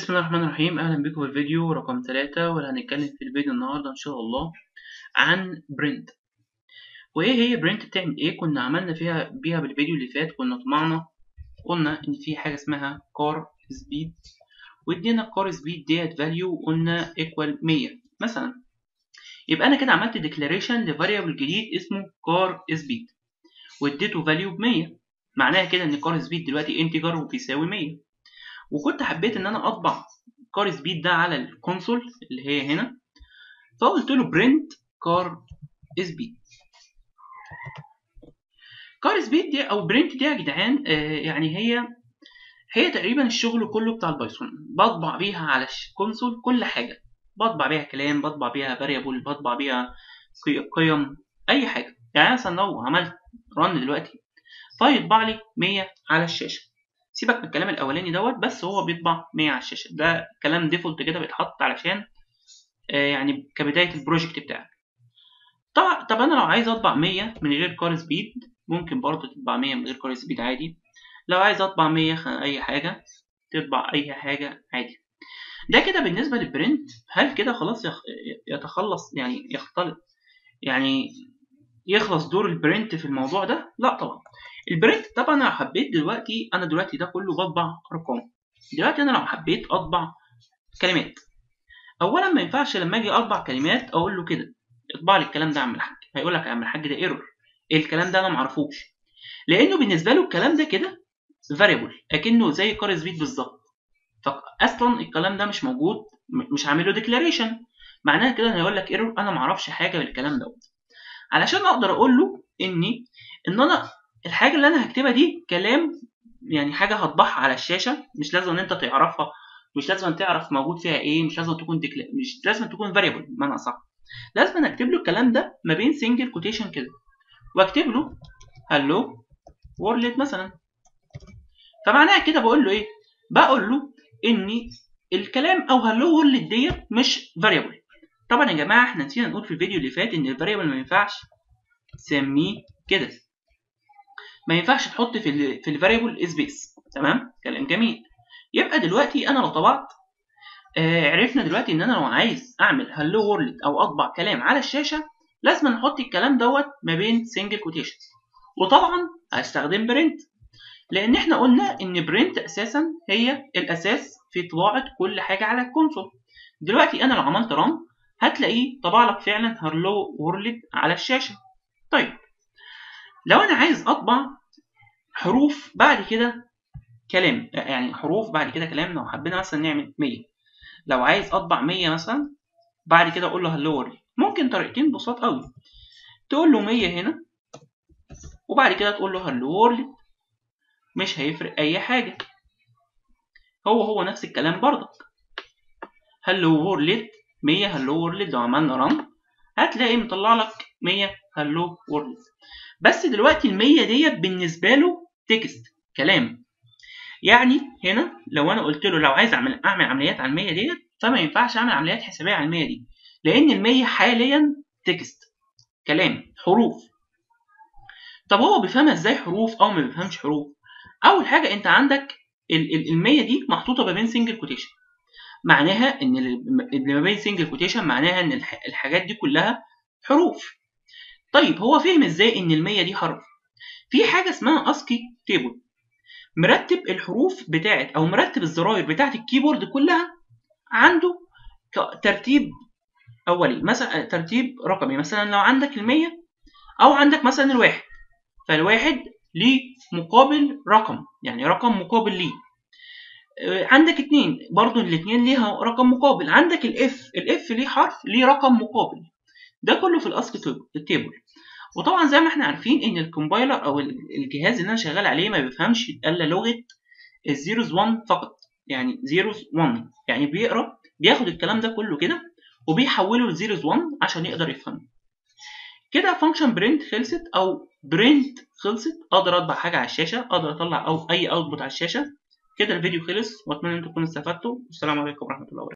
بسم الله الرحمن الرحيم أهلا بكم في الفيديو رقم ثلاثة واللي هنتكلم في الفيديو النهاردة إن شاء الله عن برنت وإيه هي برنت بتعمل إيه كنا عملنا فيها بيها بالفيديو اللي فات كنا طمعنا قلنا إن في حاجة اسمها كار سبيد وادينا الكار سبيد ديت فاليو وقلنا ايكوال 100 مثلا يبقى أنا كده عملت ديكلاريشن لفاريبل جديد اسمه كار سبيد واديته فاليو ب 100 معناها كده إن كار سبيد دلوقتي انتجر وبيساوي 100 وكنت حبيت ان انا اطبع كار سبيد ده على الكونسول اللي هي هنا فقلت له برنت كار سبيد كار سبيد دي او برنت دي يا جدعان آه يعني هي هي تقريبا الشغل كله بتاع البايثون بطبع بيها على الكونسول كل حاجه بطبع بيها كلام بطبع بيها فاريبل بطبع بيها قيم اي حاجه يعني مثلا لو عملت رن دلوقتي فيطبع لي 100 على الشاشه سيبك من الكلام الاولاني دوت بس هو بيطبع 100 على الشاشه ده كلام ديفولت كده بيتحط علشان آه يعني كبدايه البروجكت بتاعك طبعا طب انا لو عايز اطبع 100 من غير كار سبيد ممكن برضه تطبع 100 من غير كار سبيد عادي لو عايز اطبع 100 اي حاجه تطبع اي حاجه عادي ده كده بالنسبه للبرنت هل كده خلاص يخ... يتخلص يعني يختلط يعني يخلص دور البرنت في الموضوع ده لا طبعا البرنت طبعا انا حبيت دلوقتي انا دلوقتي ده كله بطبع ارقام دلوقتي انا لو حبيت اطبع كلمات اولا ما ينفعش لما اجي اطبع كلمات اقول له كده اطبع لي الكلام ده يا عم الحاج هيقول لك يا عم الحاج ده ايرور الكلام ده انا معرفوش لانه بالنسبه له الكلام ده كده فاريبل اكنه زي كار سبيد بالظبط فاصلا الكلام ده مش موجود مش عامل له ديكلاريشن معناها كده هيقول لك ايرور انا معرفش حاجه بالكلام دوت علشان اقدر اقول له اني ان انا الحاجه اللي انا هكتبها دي كلام يعني حاجه هطبعها على الشاشه مش لازم ان انت تعرفها مش لازم تعرف موجود فيها ايه مش لازم تكون ديكلا... مش لازم تكون فاريبل بمعنى اصح لازم اكتب له الكلام ده ما بين سنجل كوتيشن كده واكتب له هلو وورلد مثلا فمعناها كده بقول له ايه بقول له ان الكلام او هلو وورلد ديت مش فاريبل طبعا يا جماعه احنا نسينا نقول في الفيديو اللي فات ان الفاريبل ما ينفعش تسميه كده ما ينفعش تحط في ال في الفاريبل سبيس تمام كلام جميل يبقى دلوقتي انا لو طبعت آه عرفنا دلوقتي ان انا لو عايز اعمل هلو وورلد او اطبع كلام على الشاشه لازم نحط الكلام دوت ما بين سنجل كوتيشن وطبعا هستخدم برنت لان احنا قلنا ان برنت اساسا هي الاساس في طباعه كل حاجه على الكونسول دلوقتي انا لو عملت رن هتلاقيه طبع لك فعلا هلو وورلد على الشاشه طيب لو انا عايز اطبع حروف بعد كده كلام يعني حروف بعد كده كلام لو حبينا مثلا نعمل 100 لو عايز اطبع 100 مثلا بعد كده اقول له هلو وورلد ممكن طريقتين بساط قوي تقول له 100 هنا وبعد كده تقول له هلو وورلد مش هيفرق اي حاجه هو هو نفس الكلام برضك هلو وورلد 100 هلو وورلد لو عملنا رن هتلاقي مطلع لك 100 هلو وورلد بس دلوقتي ال 100 ديت بالنسبه له تكست كلام يعني هنا لو انا قلت له لو عايز اعمل اعمل عمليات على ال 100 ديت فما ينفعش اعمل عمليات حسابيه على ال 100 دي لان ال 100 حاليا تكست كلام حروف طب هو بيفهمها ازاي حروف او ما بيفهمش حروف اول حاجه انت عندك ال 100 دي محطوطه ما بين سنجل كوتيشن معناها ان اللي ما بين سنجل كوتيشن معناها ان الحاجات دي كلها حروف طيب هو فهم ازاي ان ال100 دي حرف في حاجه اسمها اسكي تيبل مرتب الحروف بتاعت او مرتب الزراير بتاعت الكيبورد كلها عنده ترتيب اولي مثلا ترتيب رقمي مثلا لو عندك ال100 او عندك مثلا الواحد فالواحد ليه مقابل رقم يعني رقم مقابل ليه عندك اتنين برضو الاتنين ليها رقم مقابل عندك الاف الاف ليه حرف ليه رقم مقابل ده كله في الاسك تيبل وطبعا زي ما احنا عارفين ان الكومبايلر او الجهاز اللي انا شغال عليه ما بيفهمش الا لغه الزيروز 1 فقط يعني زيروز 1 يعني بيقرا بياخد الكلام ده كله كده وبيحوله لزيروز 1 عشان يقدر يفهمه كده فانكشن برنت خلصت او برنت خلصت اقدر اطبع حاجه على الشاشه اقدر اطلع او اي اوتبوت على الشاشه كده الفيديو خلص واتمنى ان انتم تكونوا استفدتوا والسلام عليكم ورحمه الله وبركاته